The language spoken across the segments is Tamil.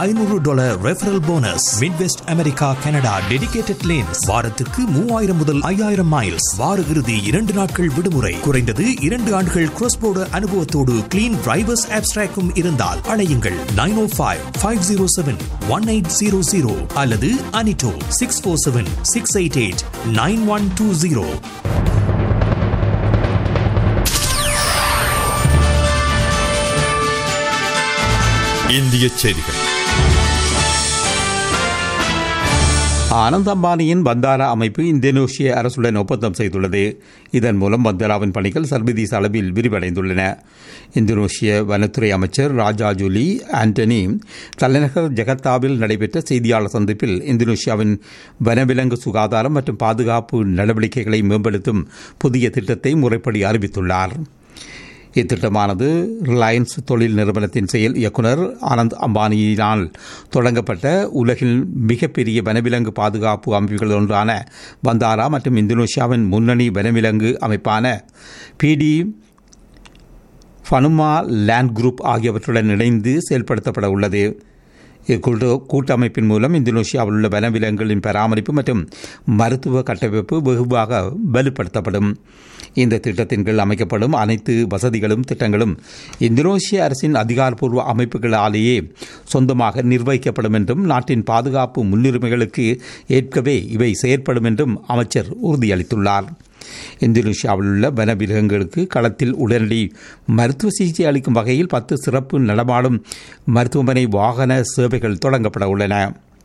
ஐநூறு dollar referral bonus midwest America Canada dedicated lanes வாரத்துக்கு மூவாயிரம் முதல் ஐயாயிரம் மைல்ஸ் வார இறுதி இரண்டு நாட்கள் விடுமுறை குறைந்தது இரண்டு ஆண்டுகள் cross border அனுபவத்தோடு கிளீன் டிரைவர்ஸ் ஆப்ஸ்ட்ராக்கும் இருந்தால் அழையுங்கள் nine O five five zero seven one eight zero zero அல்லது அனிட்டோ six four seven six eight eight nine one two zero இந்திய செய்திகள் ஆனந்த் அம்பானியின் பந்தாரா அமைப்பு இந்தோனேஷிய அரசுடன் ஒப்பந்தம் செய்துள்ளது இதன் மூலம் பந்தாராவின் பணிகள் சர்வதேச அளவில் விரிவடைந்துள்ளன இந்தோனேஷிய வனத்துறை அமைச்சர் ராஜா ஜூலி ஆண்டனி தலைநகர் ஜகர்த்தாவில் நடைபெற்ற செய்தியாளர் சந்திப்பில் இந்தோனேஷியாவின் வனவிலங்கு சுகாதாரம் மற்றும் பாதுகாப்பு நடவடிக்கைகளை மேம்படுத்தும் புதிய திட்டத்தை முறைப்படி அறிவித்துள்ளார் இத்திட்டமானது ரிலையன்ஸ் தொழில் நிறுவனத்தின் செயல் இயக்குனர் ஆனந்த் அம்பானியினால் தொடங்கப்பட்ட உலகில் மிகப்பெரிய வனவிலங்கு பாதுகாப்பு அமைப்புகள் ஒன்றான பந்தாரா மற்றும் இந்தோனேஷியாவின் முன்னணி வனவிலங்கு அமைப்பான பிடி ஃபனுமா லேண்ட் குரூப் ஆகியவற்றுடன் இணைந்து செயல்படுத்தப்பட உள்ளது இக்கூட்டு கூட்டமைப்பின் மூலம் இந்தோனேஷியாவில் உள்ள வனவிலங்குகளின் பராமரிப்பு மற்றும் மருத்துவ கட்டமைப்பு வெகுவாக வலுப்படுத்தப்படும் இந்த திட்டத்தின் கீழ் அமைக்கப்படும் அனைத்து வசதிகளும் திட்டங்களும் இந்தோனேஷிய அரசின் அதிகாரப்பூர்வ அமைப்புகளாலேயே சொந்தமாக நிர்வகிக்கப்படும் என்றும் நாட்டின் பாதுகாப்பு முன்னுரிமைகளுக்கு ஏற்கவே இவை செயற்படும் என்றும் அமைச்சர் உறுதியளித்துள்ளார் இந்தோனேஷியாவில் உள்ள வனவிலங்குகளுக்கு களத்தில் உடனடி மருத்துவ சிகிச்சை அளிக்கும் வகையில் பத்து சிறப்பு நடமாடும் மருத்துவமனை வாகன சேவைகள் தொடங்கப்பட உள்ளன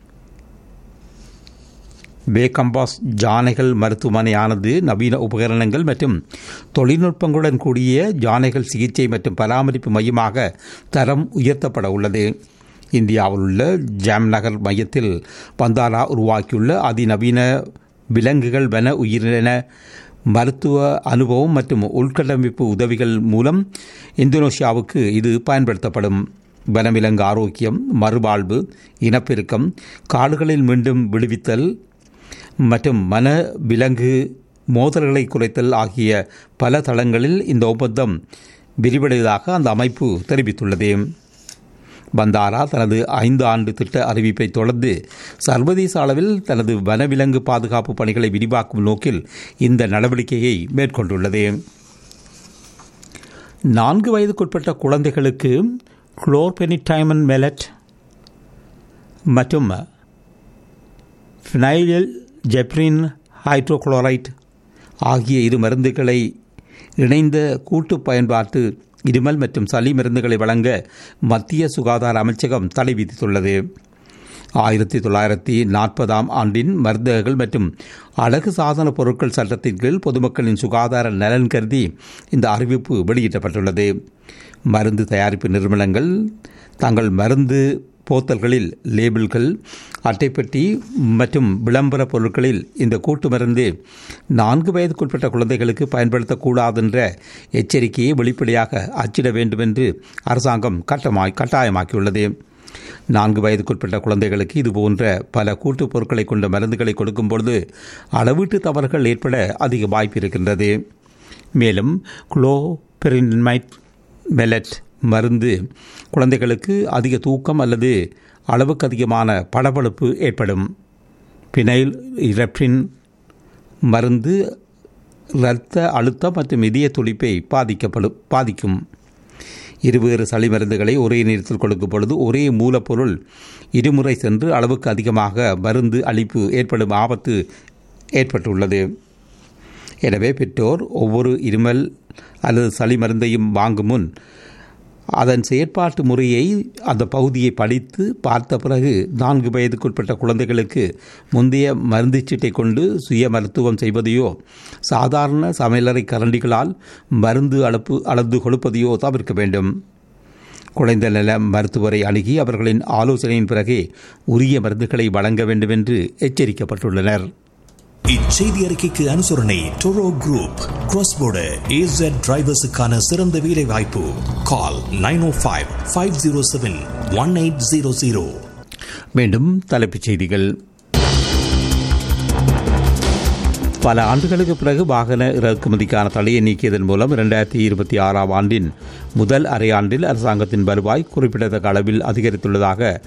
பேகம்பாஸ் ஜானைகள் மருத்துவமனையானது நவீன உபகரணங்கள் மற்றும் தொழில்நுட்பங்களுடன் கூடிய ஜானைகள் சிகிச்சை மற்றும் பராமரிப்பு மையமாக தரம் உயர்த்தப்பட உள்ளது இந்தியாவில் உள்ள ஜாம்நகர் மையத்தில் பந்தாரா உருவாக்கியுள்ள அதிநவீன விலங்குகள் வன உயிரின மருத்துவ அனுபவம் மற்றும் உள்கட்டமைப்பு உதவிகள் மூலம் இந்தோனேஷியாவுக்கு இது பயன்படுத்தப்படும் வனவிலங்கு ஆரோக்கியம் மறுவாழ்வு இனப்பெருக்கம் காடுகளில் மீண்டும் விடுவித்தல் மற்றும் மன விலங்கு மோதல்களை குறைத்தல் ஆகிய பல தளங்களில் இந்த ஒப்பந்தம் விரிவடைவதாக அந்த அமைப்பு தெரிவித்துள்ளது பந்தாரா தனது ஐந்து ஆண்டு திட்ட அறிவிப்பை தொடர்ந்து சர்வதேச அளவில் தனது வனவிலங்கு பாதுகாப்பு பணிகளை விரிவாக்கும் நோக்கில் இந்த நடவடிக்கையை மேற்கொண்டுள்ளது நான்கு வயதுக்குட்பட்ட குழந்தைகளுக்கு குளோர்பெனிடைமன் மெலட் மற்றும் ஃபினைல் ஜெப்ரின் ஹைட்ரோகுளோரைட் ஆகிய இரு மருந்துகளை இணைந்த கூட்டு பயன்பாட்டு இருமல் மற்றும் சளி மருந்துகளை வழங்க மத்திய சுகாதார அமைச்சகம் தடை விதித்துள்ளது ஆயிரத்தி தொள்ளாயிரத்தி நாற்பதாம் ஆண்டின் மருந்தகங்கள் மற்றும் அழகு சாதன பொருட்கள் சட்டத்தின் கீழ் பொதுமக்களின் சுகாதார நலன் கருதி இந்த அறிவிப்பு வெளியிடப்பட்டுள்ளது மருந்து தயாரிப்பு நிறுவனங்கள் தங்கள் மருந்து போத்தல்களில் லேபிள்கள் அட்டைப்பெட்டி மற்றும் விளம்பர பொருட்களில் இந்த கூட்டு மருந்து நான்கு வயதுக்குட்பட்ட குழந்தைகளுக்கு பயன்படுத்தக்கூடாதென்ற எச்சரிக்கையை வெளிப்படையாக அச்சிட வேண்டும் என்று அரசாங்கம் கட்டமாய் கட்டாயமாக்கியுள்ளது நான்கு வயதுக்குட்பட்ட குழந்தைகளுக்கு இதுபோன்ற பல கூட்டுப் பொருட்களை கொண்ட மருந்துகளை கொடுக்கும்பொழுது அளவீட்டு தவறுகள் ஏற்பட அதிக வாய்ப்பு இருக்கின்றது மேலும் குளோபெரின்மைட் மெலட் மருந்து குழந்தைகளுக்கு அதிக தூக்கம் அல்லது அளவுக்கு அதிகமான பளபளப்பு ஏற்படும் பினைல் இரப்டின் மருந்து இரத்த அழுத்தம் மற்றும் இதய துடிப்பை பாதிக்கப்படும் பாதிக்கும் இருவேறு சளி மருந்துகளை ஒரே நேரத்தில் கொடுக்கும் பொழுது ஒரே மூலப்பொருள் இருமுறை சென்று அளவுக்கு அதிகமாக மருந்து அளிப்பு ஏற்படும் ஆபத்து ஏற்பட்டுள்ளது எனவே பெற்றோர் ஒவ்வொரு இருமல் அல்லது சளி மருந்தையும் வாங்கும் முன் அதன் செயற்பாட்டு முறையை அந்த பகுதியை படித்து பார்த்த பிறகு நான்கு வயதுக்குட்பட்ட குழந்தைகளுக்கு முந்தைய மருந்துச்சீட்டை கொண்டு சுய மருத்துவம் செய்வதையோ சாதாரண சமையலறை கரண்டிகளால் மருந்து அளப்பு அளந்து கொடுப்பதையோ தவிர்க்க வேண்டும் குழந்தை நல மருத்துவரை அணுகி அவர்களின் ஆலோசனையின் பிறகே உரிய மருந்துகளை வழங்க வேண்டும் என்று எச்சரிக்கப்பட்டுள்ளனர் இச்செய்தி அறிக்கைக்கு அனுசரணை Toro group cross border AZ டிரைவர்ஸுக்கான சிறந்த வேலை வாய்ப்பு call nine O five five zero seven one eight zero zero மீண்டும் தலைப்புச் செய்திகள் பல ஆண்டுகளுக்கு பிறகு வாகன இறக்குமதிக்கான தடையை நீக்கியதன் மூலம் இரண்டாயிரத்தி இருபத்தி ஆறாம் ஆண்டின் முதல் அரையாண்டில் அரசாங்கத்தின் வருவாய் குறிப்பிடத்தக்க அளவில் அதிகரித்துள்ளதாக